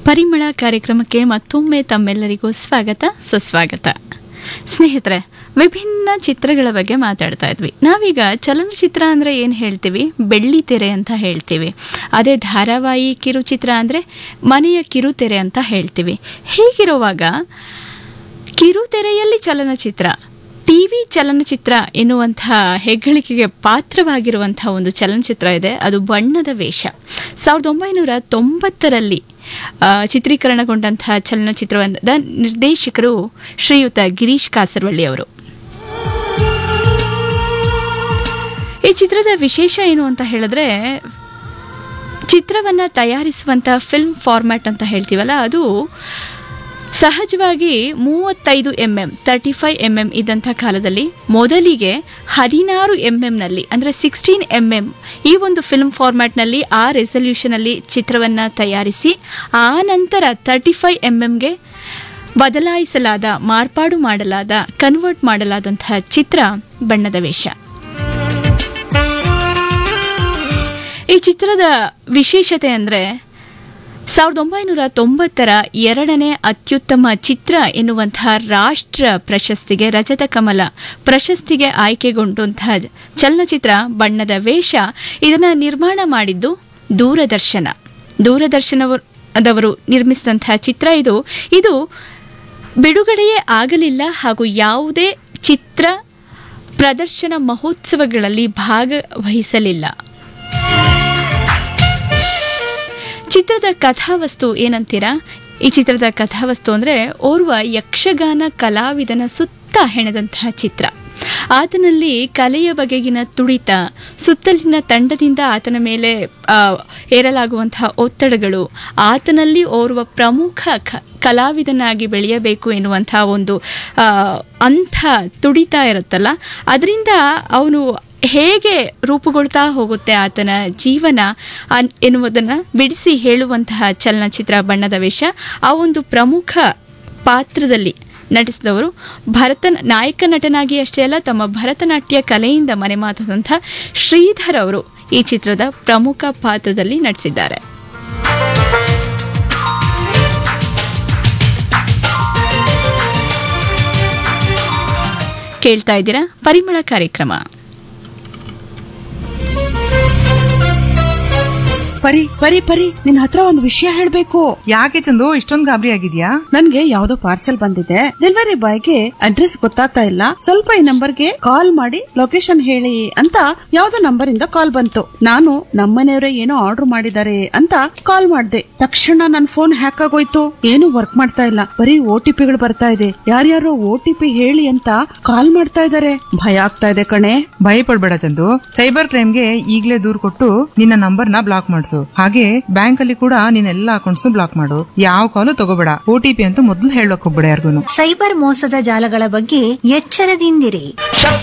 ಪರಿಮಳ ಕಾರ್ಯಕ್ರಮಕ್ಕೆ ಮತ್ತೊಮ್ಮೆ ತಮ್ಮೆಲ್ಲರಿಗೂ ಸ್ವಾಗತ ಸುಸ್ವಾಗತ ಸ್ನೇಹಿತರೆ ವಿಭಿನ್ನ ಚಿತ್ರಗಳ ಬಗ್ಗೆ ಮಾತಾಡ್ತಾ ಇದ್ವಿ ನಾವೀಗ ಚಲನಚಿತ್ರ ಅಂದರೆ ಏನು ಹೇಳ್ತೀವಿ ಬೆಳ್ಳಿ ತೆರೆ ಅಂತ ಹೇಳ್ತೀವಿ ಅದೇ ಧಾರಾವಾಹಿ ಕಿರುಚಿತ್ರ ಅಂದರೆ ಮನೆಯ ಕಿರುತೆರೆ ಅಂತ ಹೇಳ್ತೀವಿ ಹೀಗಿರುವಾಗ ಕಿರುತೆರೆಯಲ್ಲಿ ಚಲನಚಿತ್ರ ಟಿವಿ ಚಲನಚಿತ್ರ ಎನ್ನುವಂತಹ ಹೆಗ್ಗಳಿಕೆಗೆ ಪಾತ್ರವಾಗಿರುವಂತಹ ಒಂದು ಚಲನಚಿತ್ರ ಇದೆ ಅದು ಬಣ್ಣದ ವೇಷ ಸಾವಿರದ ಒಂಬೈನೂರ ತೊಂಬತ್ತರಲ್ಲಿ ಆ, ಚಿತ್ರೀಕರಣಗೊಂಡಂತಹ ಚಲನಚಿತ್ರವನ್ನ ನಿರ್ದೇಶಕರು ಶ್ರೀಯುತ ಗಿರೀಶ್ ಕಾಸರವಳ್ಳಿ ಅವರು ಈ ಚಿತ್ರದ ವಿಶೇಷ ಏನು ಅಂತ ಹೇಳಿದ್ರೆ ಚಿತ್ರವನ್ನ ತಯಾರಿಸುವಂತ ಫಿಲ್ಮ್ ಫಾರ್ಮ್ಯಾಟ್ ಅಂತ ಹೇಳ್ತೀವಲ್ಲ ಅದು ಸಹಜವಾಗಿ ಮೂವತ್ತೈದು M M thirty five M M ಇದ್ದಂಥ ಕಾಲದಲ್ಲಿ ಮೊದಲಿಗೆ ಹದಿನಾರು ಎಂ ಎಂನಲ್ಲಿ ಅಂದರೆ ಸಿಕ್ಸ್ಟೀನ್ ಎಂ ಎಂ ಈ ಒಂದು ಫಿಲ್ಮ್ ಫಾರ್ಮ್ಯಾಟ್ನಲ್ಲಿ ಆ ರೆಸಲ್ಯೂಷನಲ್ಲಿ ಚಿತ್ರವನ್ನು ತಯಾರಿಸಿ ಆ ನಂತರ ತರ್ಟಿ ಫೈವ್ ಎಂ ಎಂಗೆ ಬದಲಾಯಿಸಲಾದ ಮಾರ್ಪಾಡು ಮಾಡಲಾದ ಕನ್ವರ್ಟ್ ಮಾಡಲಾದಂತಹ ಚಿತ್ರ ಬಣ್ಣದ ವೇಷ ಈ ಚಿತ್ರದ ವಿಶೇಷತೆ ಅಂದರೆ ಸಾವಿರದ ಒಂಬೈನೂರ ತೊಂಬತ್ತರ ಎರಡನೇ ಅತ್ಯುತ್ತಮ ಚಿತ್ರ ಎನ್ನುವಂತಹ ರಾಷ್ಟ್ರ ಪ್ರಶಸ್ತಿಗೆ ರಜತ ಕಮಲ ಪ್ರಶಸ್ತಿಗೆ ಆಯ್ಕೆಗೊಂಡಂತಹ ಚಲನಚಿತ್ರ ಬಣ್ಣದ ವೇಷ ಇದನ್ನು ನಿರ್ಮಾಣ ಮಾಡಿದ್ದು ದೂರದರ್ಶನ ದೂರದರ್ಶನದವರು ನಿರ್ಮಿಸಿದಂತಹ ಚಿತ್ರ ಇದು ಇದು ಬಿಡುಗಡೆಯೇ ಆಗಲಿಲ್ಲ ಹಾಗೂ ಯಾವುದೇ ಚಿತ್ರ ಪ್ರದರ್ಶನ ಮಹೋತ್ಸವಗಳಲ್ಲಿ ಭಾಗವಹಿಸಲಿಲ್ಲ ಚಿತ್ರದ ಕಥಾವಸ್ತು ಏನಂತೀರಾ ಈ ಚಿತ್ರದ ಕಥಾವಸ್ತು ಅಂದರೆ ಓರ್ವ ಯಕ್ಷಗಾನ ಕಲಾವಿದನ ಸುತ್ತ ಹೆಣೆದಂತಹ ಚಿತ್ರ ಆತನಲ್ಲಿ ಕಲೆಯ ಬಗೆಗಿನ ತುಡಿತ ಸುತ್ತಲಿನ ತಂಡದಿಂದ ಆತನ ಮೇಲೆ ಆ, ಏರಲಾಗುವಂತಹ ಒತ್ತಡಗಳು ಆತನಲ್ಲಿ ಓರ್ವ ಪ್ರಮುಖ ಕ ಕಲಾವಿದನಾಗಿ ಬೆಳೆಯಬೇಕು ಎನ್ನುವಂತಹ ಒಂದು ಆ, ಅಂಥ ತುಡಿತ ಇರುತ್ತಲ್ಲ ಅದರಿಂದ ಅವನು ಹೇಗೆ ರೂಪುಗೊಳ್ತಾ ಹೋಗುತ್ತೆ ಆತನ ಜೀವನ ಅನ್- ಎನ್ನುವುದನ್ನು ಬಿಡಿಸಿ ಹೇಳುವಂತಹ ಚಲನಚಿತ್ರ ಬಣ್ಣದ ವೇಷ ಆ ಒಂದು ಪ್ರಮುಖ ಪಾತ್ರದಲ್ಲಿ ನಟಿಸಿದವರು ಭರತ ನಾಯಕ ನಟನಾಗಿ ಅಷ್ಟೇ ಅಲ್ಲ ತಮ್ಮ ಭರತನಾಟ್ಯ ಕಲೆಯಿಂದ ಮನೆಮಾತದಂಥ ಶ್ರೀಧರ್ ಅವರು ಈ ಚಿತ್ರದ ಪ್ರಮುಖ ಪಾತ್ರದಲ್ಲಿ ನಟಿಸಿದ್ದಾರೆ ಕೇಳ್ತಾ ಇದ್ದೀರಾ ಪರಿಮಳ ಕಾರ್ಯಕ್ರಮ ಪರಿ ಪರಿ ಪರಿ ನಿನ್ ಹತ್ರ ಒಂದು ವಿಷಯ ಹೇಳ್ಬೇಕು ಯಾಕೆ ಚಂದು ಇಷ್ಟೊಂದು ಗಾಬರಿ ಆಗಿದ್ಯಾ ನನ್ಗೆ ಯಾವ್ದೋ ಪಾರ್ಸೆಲ್ ಬಂದಿದೆ ಡೆಲಿವರಿ ಬಾಯ್ಗೆ ಅಡ್ರೆಸ್ ಗೊತ್ತಾಗ್ತಾ ಇಲ್ಲ ಸ್ವಲ್ಪ ಈ ನಂಬರ್ಗೆ ಕಾಲ್ ಮಾಡಿ ಲೊಕೇಶನ್ ಹೇಳಿ ಅಂತ ಯಾವ್ದೋ ನಂಬರ್ ಇಂದ ಕಾಲ್ ಬಂತು ನಾನು ನಮ್ಮನೆಯವರೇ ಏನೋ ಆರ್ಡರ್ ಮಾಡಿದ್ದಾರೆ ಅಂತ ಕಾಲ್ ಮಾಡ್ದೆ ತಕ್ಷಣ ನನ್ ಫೋನ್ ಹ್ಯಾಕ್ ಆಗೋಯ್ತು ಏನು ವರ್ಕ್ ಮಾಡ್ತಾ ಇಲ್ಲ ಬರೀ ಓ ಟಿ ಪಿಗಳು ಬರ್ತಾ ಇದೆ ಯಾರ್ಯಾರೋ ಓ ಟಿ ಪಿ ಹೇಳಿ ಅಂತ ಕಾಲ್ ಮಾಡ್ತಾ ಇದಾರೆ ಭಯ ಆಗ್ತಾ ಇದೆ ಕಣೆ ಭಯ ಪಡ್ಬೇಡ ಚಂದು ಸೈಬರ್ ಕ್ರೈಮ್ಗೆ ಈಗ್ಲೇ ದೂರ್ ಕೊಟ್ಟು ನಿನ್ನ ನಂಬರ್ ನ ಬ್ಲಾಕ್ ಮಾಡಿಸು ಹಾಗೆ ಬ್ಯಾಂಕ್ ಅಲ್ಲಿ ಕೂಡ ನಿನ್ನ ಎಲ್ಲಾ ಅಕೌಂಟ್ಸ್ ಬ್ಲಾಕ್ ಮಾಡು ಯಾವ ಕಾಲು ತಗೋಬೇಡ ಒ ಟಿ ಪಿ ಅಂತ ಮೊದಲು ಹೇಳಕ್ ಹೋಗ್ಬೇಡ ಯಾರಿಗೂ ಸೈಬರ್ ಮೋಸದ ಜಾಲಗಳ ಬಗ್ಗೆ ಎಚ್ಚರದಿಂದಿರಿ ಶಬ್ದ